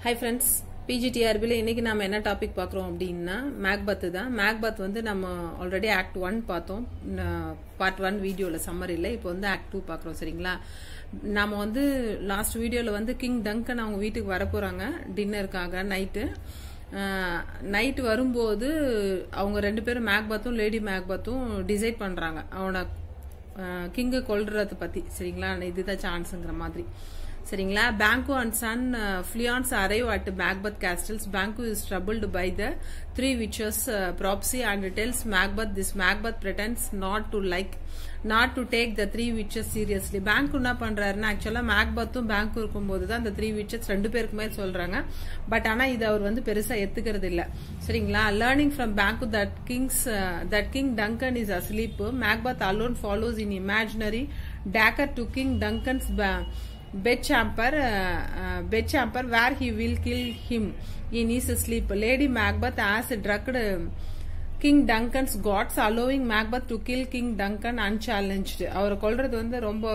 Hi friends பிஜிடிஆர்பியில் இன்னைக்கு நம்ம என்ன டாபிக் பார்க்குறோம் அப்படின்னா மேக்பத் தான் மேக்பத் வந்து நம்ம ஆல்ரெடி ஆக்ட் ஒன் பார்த்தோம் பார்ட் ஒன் வீடியோவில் சம்மரியில் இப்போ வந்து ஆக்ட் டூ பார்க்குறோம் சரிங்களா நம்ம வந்து லாஸ்ட் வீடியோவில் வந்து கிங் டங்கன் அவங்க வீட்டுக்கு வர போகிறாங்க டின்னருக்காக நைட்டு நைட் வரும்போது அவங்க ரெண்டு பேரும் மேக்பத்தும் லேடி மேக்பத்தும் டிசைட் பண்ணுறாங்க அவனை கிங்கு கொல்றதை பற்றி சரிங்களா இதுதான் சான்ஸுங்கிற மாதிரி சரிங்களா Banquo and son Fleance arrive at Macbeth castle's Banquo is troubled by the three witches prophecy and tells Macbeth this Macbeth pretends not to like not to take the three witches seriously Banquo என்ன பண்றாருன்னா ஆக்சுவலா மேக்பத்தும் bank இருக்கும்போது தான் இந்த three witches ரெண்டு பேருக்குமே சொல்றாங்க but ஆனா இது அவர் வந்து பெருசா எத்துக்கிறது இல்ல சரிங்களா learning from Banquo that kings that King Duncan is asleep Macbeth alone follows in imaginary dagger to King Duncan's bed chamber uh, bed chamber where he will kill him in his sleep lady macbeth has drugged King Duncan's guards allowing Macbeth to kill King Duncan unchallenged அவரை கொல்றது வந்து ரொம்ப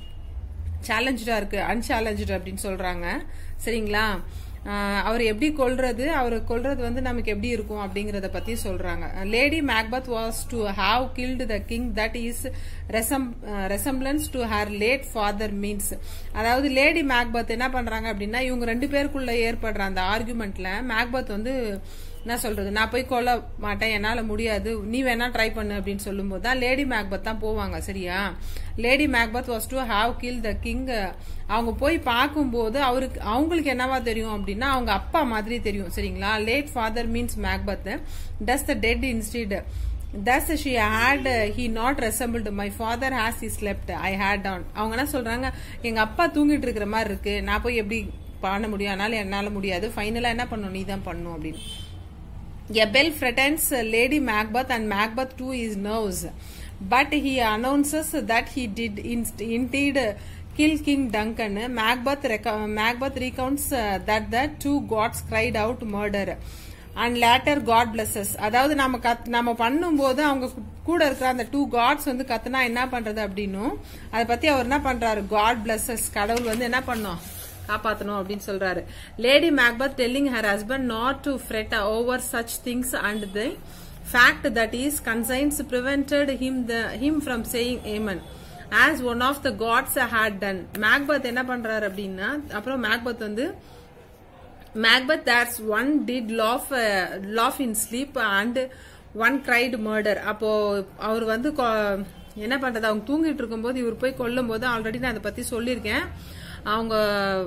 சேலஞ்சா இருக்கு அன்சேலஞ்சு அப்படின்னு சொல்றாங்க சரிங்களா அவர் எப்படி கொல்றது அவர் கொல்றது வந்து நமக்கு எப்படி இருக்கும் அப்படிங்கறத பத்தி சொல்றாங்க Lady Macbeth was to have killed the king that is resemblance to her late father means அதாவது லேடி மேக்பத் என்ன பண்றாங்க அப்படின்னா இவங்க ரெண்டு பேருக்குள்ள ஏற்படுற அந்த ஆர்குமெண்ட்ல மேக்பத் வந்து என்ன சொல்றது நான் போய் கொல்ல மாட்டேன் என்னால முடியாது நீ வேணா ட்ரை பண்ணு அப்படின்னு சொல்லும் போது தான் லேடி மேக்பத் தான் போவாங்க சரியா Lady Macbeth was to have kill the king அவங்க போய் பார்க்கும்போது அவருக்கு அவங்களுக்கு என்னவா தெரியும் அப்படின்னா அவங்க அப்பா மாதிரி தெரியும் சரிங்களா late father means Macbeth does the dead instead thus she had he not resembled my father as he slept I had done அவங்க என்ன சொல்றாங்க எங்க அப்பா தூங்கிட்டு இருக்கிற மாதிரி இருக்கு நான் போய் எப்படி பண்ண முடியும் அதனால என்னால முடியாது ஃபைனலா என்ன பண்ணும் நீ தான் பண்ணும் அப்படின்னு A bell frightens Lady Macbeth and Macbeth too is nerves. But he announces that he did indeed kill King Duncan. Macbeth, Macbeth recounts that the two gods cried out murder. And later God blesses அதாவது நம்ம கத் நம்ம பண்ணும்போது அவங்க கூட இருக்கிற அந்த two God's வந்து கத்துனா என்ன பண்றது அப்படின்னும் அதை பத்தி அவர் என்ன பண்றாரு காட் பிளஸஸ் கடவுள் வந்து என்ன பண்ணோம் காப்பாத்தணும் அப்படின்னு சொல்றாரு Lady Macbeth telling her husband not to fret over such things and the fact that his conscience prevented him the him from saying amen as one of the gods had done Macbeth என்ன பண்றாரு அப்படின்னா அப்புறம் Macbeth வந்து Macbeth there's one did laugh laugh in sleep and one cried murder அப்போ அவர் வந்து என்ன பண்றது அவங்க தூங்கிட்டு இருக்கும்போது இவர் போய் கொல்லும் போது ஆல்ரெடி நான் அதை பத்தி சொல்லியிருக்கேன் அவங்க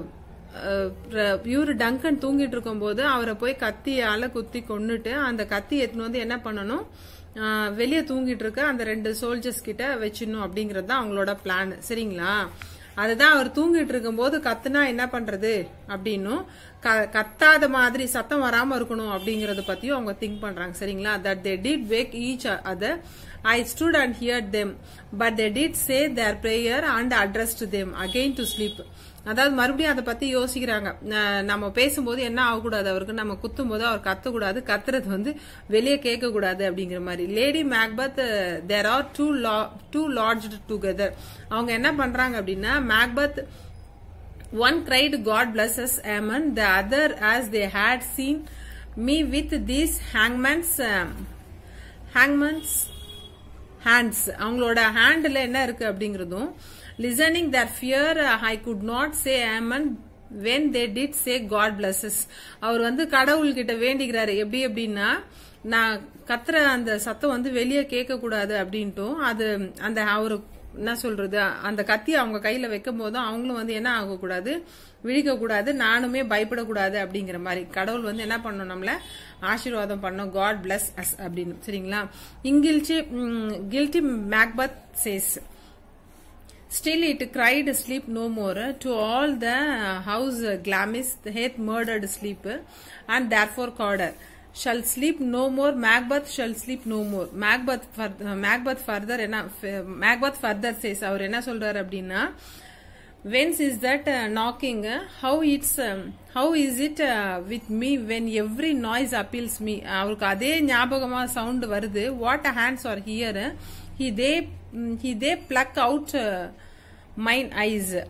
இவரு டங்கன் தூங்கிட்டு இருக்கும்போது அவரை போய் கத்தியால குத்தி கொண்டுட்டு அந்த கத்தி எடுத்துன்னு வந்து என்ன பண்ணணும் வெளியே தூங்கிட்டு இருக்க அந்த ரெண்டு சோல்ஜர்ஸ் கிட்ட வச்சிடணும் அப்படிங்கறது தான் அவங்களோட பிளான் சரிங்களா அதுதான் அவர் தூங்கிட்டு இருக்கும்போது கத்துனா என்ன பண்றது அப்படின்னும் கத்தாத மாதிரி சத்தம் வராம இருக்கணும் அப்படிங்கறத பத்தியும் அவங்க திங்க் பண்றாங்க சரிங்களா that they did wake each other I stood and hear them but they did say their prayer and addressed them again to sleep அதாவது மறுபடியும் அதை பத்தி யோசிக்கிறாங்க நம்ம பேசும்போது என்ன ஆகக்கூடாது அவருக்கு நம்ம குத்தும் போது அவர் கத்தக்கூடாது கத்துறது வந்து வெளியே கேட்க கூடாது அப்படிங்கிற மாதிரி Lady Macbeth there are two la two lodged together அவங்க என்ன பண்றாங்க அப்படின்னா Macbeth one cried God blesses amen the other as they had seen me with these hangman's hangman's hands அவங்களோட ஹேண்டில் என்ன இருக்கு அப்படிங்கறதும் listening their fear I could not say amen when they did say God blesses அவர் வந்து கடவுள்கிட்ட வேண்டிக்கிறாரு எப்படி எப்படின்னா நான் கத்துற அந்த சத்தம் வந்து வெளியே கேட்க கூடாது அப்படின்ட்டும் அது அந்த அவரு என்ன சொல்றது அந்த கத்தி அவங்க கையில வைக்கும் போதும் அவங்களும் வந்து என்ன ஆகக்கூடாது விழிக்க கூடாது நானுமே பயப்படக்கூடாது அப்படிங்கிற மாதிரி கடவுள் வந்து என்ன பண்ணும் நம்மள ஆசீர்வாதம் பண்ணும் காட் பிளஸ் அஸ் அப்படின்னு சரிங்களா இங்கில்ச்சி guilty Macbeth says Still it cried sleep no more. To all the house glamis hath murdered sleep, and therefore cawed. Shall sleep no more. Macbeth shall sleep no more. Macbeth Macbeth further என்ன Macbeth further says அவர் என்ன சொல்றாரு அப்படின்னா whence is that uh, knocking how it's um, how is it uh, with me when every noise appeals me அவருக்கு அதே ஞாபகமா sound வருது what hands are here he they he they pluck out uh, mine eyes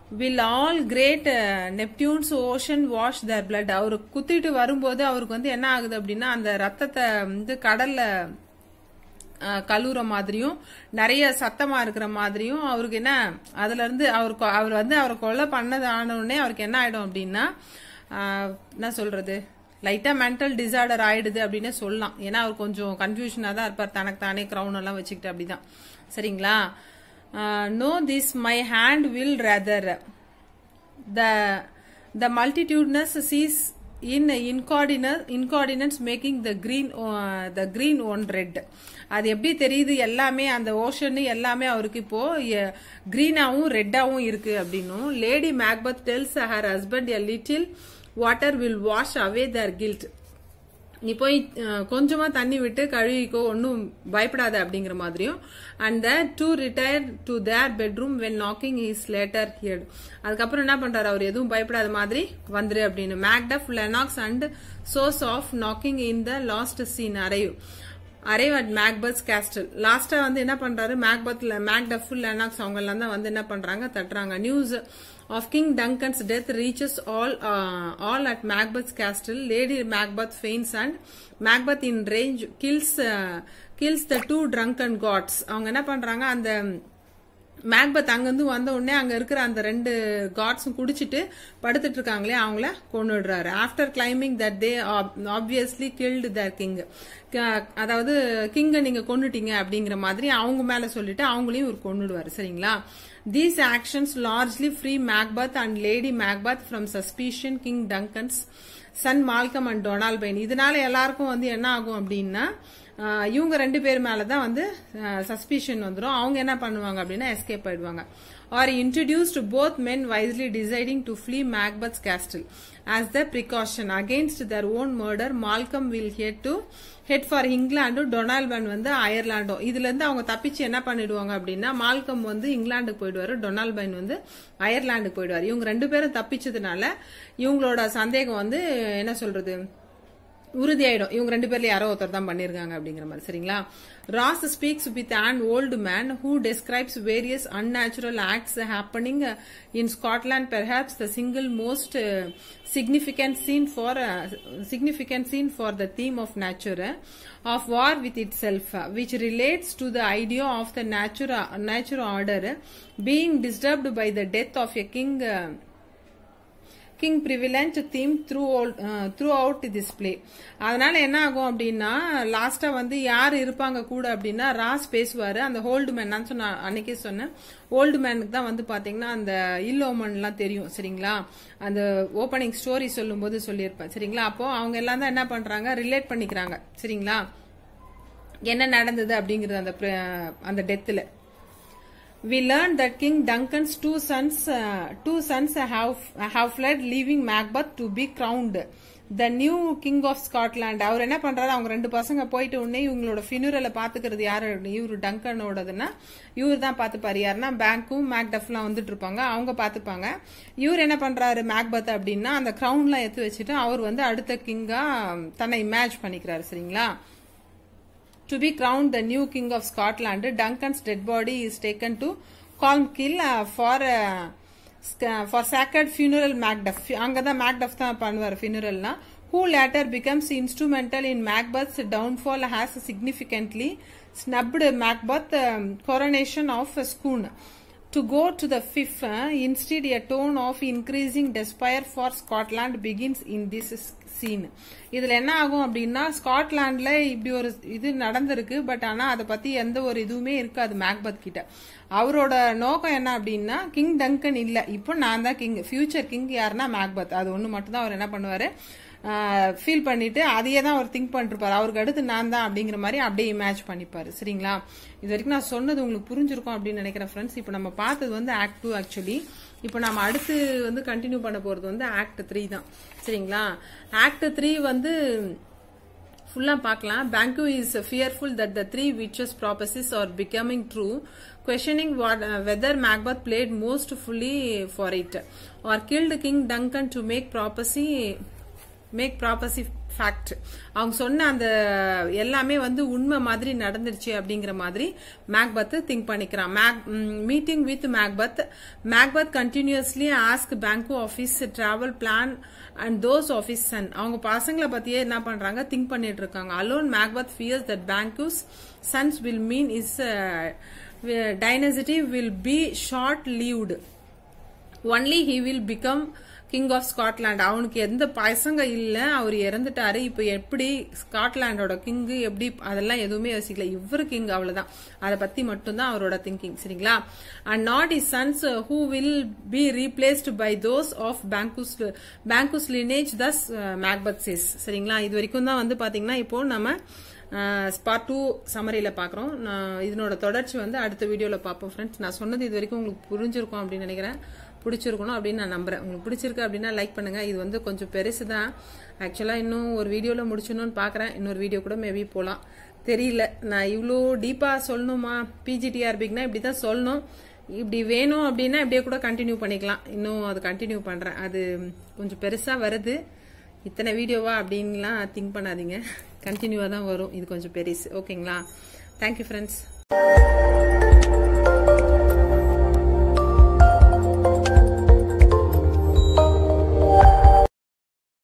will all great Neptune's ocean wash their blood அவர் குத்திட்டு வரும்போது அவருக்கு வந்து என்ன ஆகுது அப்படின்னா அந்த ரத்தத்தை வந்து கடல்ல அஹ், கழுவுற மாதிரியும் நிறைய சத்தமா இருக்கிற மாதிரியும் அவருக்கு என்ன அதுல இருந்து அவர் கொ- அவர் வந்து அவரை கொலை பண்ணது ஆன உடனே அவருக்கு என்ன ஆயிடும் அப்படின்னா அஹ், என்ன சொல்றது லைட்டா மென்டல் டிசார்டர் ஆயிடுது அப்படின்னு சொல்லலாம் ஏன்னா அவர் கொஞ்சம் கன்ஃபியூஷனா தான் இருப்பார் தனக்கு தானே க்ரௌன் எல்லாம் வச்சுக்கிட்டு அப்படிதான் சரிங்களா no this my hand will rather the the multitudinous seas in incoordinate incoordinates making the green uh, the green one red அது எப்படி தெரியுது எல்லாமே அந்த ஓஷன் எல்லாமே அவருக்கு இப்போ கிரீனாவும் ரெட்டாவும் இருக்கு அப்படின்னும் Lady Macbeth tells her husband a little water will wash away their guilt நீ போய் அஹ், கொஞ்சமா தண்ணி விட்டு கழுவிக்கோ ஒன்றும் பயப்படாத அப்படிங்கிற மாதிரியும் and the to retire to their bedroom when knocking is later heard அதுக்கப்புறம் என்ன பண்றாரு அவர் எதுவும் பயப்படாத மாதிரி வந்துரு அப்படின்னு Macduff Lennox and source of knocking in the last scene arrive arrive at Macbeth's castle லாஸ்டா வந்து என்ன பண்றாரு மேக்பத்ல மேக்டஃப் லெனாக்ஸ் அவங்க எல்லாம் தான் வந்து என்ன பண்றாங்க தட்டுறாங்க news of King Duncan's death reaches all uh, all at Macbeth's castle. Lady Macbeth faints and Macbeth in rage kills uh, kills the two drunken gods. அவங்க என்ன பண்றாங்க அந்த மேக்பத் அங்கிருந்து வந்த உடனே அங்க இருக்கிற அந்த ரெண்டு காட்ஸும் குடிச்சிட்டு படுத்துட்டு இருக்காங்களே அவங்கள கொண்டுடுறாரு after claiming that they obviously killed their king அதாவது கிங்க நீங்க கொன்னுட்டீங்க அப்படிங்கிற மாதிரி அவங்க மேல சொல்லிட்டு அவங்களையும் இவர் கொன்னுடுவாரு சரிங்களா these actions largely free Macbeth and Lady Macbeth from suspicion King Duncan's son Malcolm and Donalbain இதனால எல்லாருக்கும் வந்து என்ன ஆகும் அப்படின்னா ஆஹ் இவங்க ரெண்டு பேர் மேலதான் வந்து சஸ்பிஷன் வந்துடும் அவங்க என்ன பண்ணுவாங்க அப்படின்னா எஸ்கேப் ஆயிடுவாங்க are introduced both men wisely deciding to flee Macbeth's castle as the precaution against their own murder Malcolm will head to head for இங்கிலாண்டும் டொனால்ட் வந்து அயர்லாண்டும் இதுல இருந்து அவங்க தப்பிச்சு என்ன பண்ணிடுவாங்க அப்படின்னா மால்கம் வந்து இங்கிலாந்துக்கு போயிடுவாரு டொனால்ட் பைன் வந்து அயர்லாண்டுக்கு போயிடுவாரு இவங்க ரெண்டு பேரும் தப்பிச்சதுனால இவங்களோட சந்தேகம் வந்து என்ன சொல்றது உறுதியாயிடும் இவங்க ரெண்டு பேர்ல யாரோ ஒருத்தர் தான் பண்ணிருக்காங்க அப்படிங்கிற மாதிரி சரிங்களா Ross speaks with an old man who describes various unnatural acts happening in Scotland perhaps the single most significant scene for uh, significant scene for the theme of nature uh, of war with itself uh, which relates to the idea of the nature nature order uh, being disturbed by the death of a king uh, king privilege theme through throughout this play அதனால என்ன ஆகும் அப்படின்னா லாஸ்டா வந்து யார் இருப்பாங்க கூட அப்படின்னா ராஸ் பேசுவாரு அந்த ஹோல்டு மேன் நான் சொன்ன அன்னைக்கே சொன்னேன் ஓல்டு மேனுக்கு தான் வந்து பாத்தீங்கன்னா அந்த இல்லோமன்லாம் தெரியும் சரிங்களா அந்த ஓப்பனிங் ஸ்டோரி சொல்லும்போது சொல்லியிருப்பேன் சரிங்களா அப்போ அவங்க எல்லாம் தான் என்ன பண்றாங்க ரிலேட் பண்ணிக்கிறாங்க சரிங்களா என்ன நடந்தது அப்படிங்கிறது அந்த பிர- அந்த டெத்தில் we learned that King Duncan's two sons, uh, two sons have have fled, leaving Macbeth to be crowned the new king of Scotland. அவர் என்ன பண்றாரு அவங்க ரெண்டு பசங்க போயிட்டு உடனே இவங்களோட ஃபினுரலை பாத்துக்கிறது யாரு இவரு டங்கனோடதுன்னா இவர் தான் பாத்துப்பாரு யாருன்னா பேங்க்கும் மேக்டஃப்லாம் வந்துட்டு இருப்பாங்க அவங்க பாத்துப்பாங்க இவர் என்ன பண்றாரு மேக்பத் அப்படின்னா அந்த கிரவுன்லாம் எடுத்து வச்சுட்டு அவர் வந்து அடுத்த கிங்கா தன்னை இமேஜ் பண்ணிக்கிறாரு சரிங்களா To be crowned the new king of Scotland, Duncan's dead body is taken to Colmkill uh, for uh, sc- for sacred funeral Macduff. அங்கதான் Macduff தான் பண்ணுவார் funeralனா who later becomes instrumental in Macbeth's downfall has significantly snubbed Macbeth um, coronation of a Scone. To go to the fifth, uh, instead a tone of increasing despair for Scotland begins in this scene. இதுல என்ன ஆகும் அப்படின்னா ஸ்காட்லாண்ட்ல இப்படி ஒரு இது நடந்திருக்கு but ஆனா அதை பத்தி எந்த ஒரு இதுவுமே இருக்காது மேக்பத் கிட்ட அவரோட நோக்கம் என்ன அப்படின்னா கிங் டங்கன் இல்ல இப்போ நான் தான் கிங் ஃபியூச்சர் கிங் யாருன்னா மேக்பத் அது ஒண்ணு மட்டும் தான் அவர் என்ன பண்ணுவாரு ஃபீல் பண்ணிட்டு அதையே தான் அவர் திங்க் பண்ணிருப்பாரு அவருக்கு அடுத்து நான் தான் அப்படிங்கிற மாதிரி அப்படியே இமேஜ் பண்ணிப்பாரு சரிங்களா இது வரைக்கும் நான் சொன்னது உங்களுக்கு புரிஞ்சிருக்கும் அப்படின்னு நினைக்கிறேன் ஃப்ரெண்ட்ஸ் இப்போ நம்ம பார்த்தது வந்து ஆக்ட் டூ ஆக்சுவலி இப்போ நம்ம அடுத்து வந்து கண்டினியூ பண்ண போறது வந்து ஆக்ட் த்ரீ தான் சரிங்களா ஆக்ட் த்ரீ வந்து ஃபுல்லா பார்க்கலாம் Banquo is fearful that the three witches prophecies are becoming true questioning what, uh, whether Macbeth played most fully for it or killed King Duncan to make prophecy make prophecy fact அவங்க சொன்ன அந்த எல்லாமே வந்து உண்மை மாதிரி நடந்துருச்சு அப்படிங்கிற மாதிரி மேக்பத் திங்க் பண்ணிக்கிறான் meeting with Macbeth Macbeth continuously ask Banquo of his travel plan and those of his son அவங்க பசங்களை பத்தியே என்ன பண்றாங்க திங்க் பண்ணிட்டு இருக்காங்க alone Macbeth fears that Banquo's sons will mean his dynasty will be short lived only he will become king of Scotland அவனுக்கு எந்த பசங்க இல்ல அவர் இறந்துட்டாரு இப்ப எப்படி ஸ்காட்லாண்டோட கிங்கு எப்படி அதெல்லாம் எதுவுமே யோசிக்கல இவரு கிங் அவ்வளவுதான் அதை பத்தி மட்டும்தான் அவரோட திங்கிங் சரிங்களா and not his sons who will be replaced by those of Banquo's Banquo's lineage thus Macbeth says சரிங்களா இது வரைக்கும் தான் வந்து பாத்தீங்கன்னா இப்போ நம்ம ஸ்பாட் டூ சமரியில் பார்க்குறோம் நான் இதனோட தொடர்ச்சி வந்து அடுத்த வீடியோவில் பார்ப்போம் ஃப்ரெண்ட்ஸ் நான் சொன்னது இது வரைக்கும் உங்களுக்கு புரிஞ்சிருக்கும் அப்படின்னு நினைக்கிறேன் பிடிச்சிருக்கணும் அப்படின்னு நான் நம்புறேன் உங்களுக்கு பிடிச்சிருக்கு அப்படின்னா லைக் பண்ணுங்க இது வந்து கொஞ்சம் பெருசு தான் ஆக்சுவலாக இன்னும் ஒரு வீடியோவில் முடிச்சணும்னு பார்க்குறேன் இன்னொரு வீடியோ கூட மேபி போகலாம் தெரியல நான் இவ்வளோ டீப்பாக சொல்லணுமா பிஜிடிஆர்பிக்குனா இப்படி தான் சொல்லணும் இப்படி வேணும் அப்படின்னா இப்படியே கூட கண்டினியூ பண்ணிக்கலாம் இன்னும் அது கண்டினியூ பண்ணுறேன் அது கொஞ்சம் பெருசாக வருது இத்தனை வீடியோவா அப்படின்லாம் திங்க் பண்ணாதீங்க கண்டினியூவாக தான் வரும் இது கொஞ்சம் பெருசு ஓகேங்களா தேங்க்யூ ஃப்ரெண்ட்ஸ்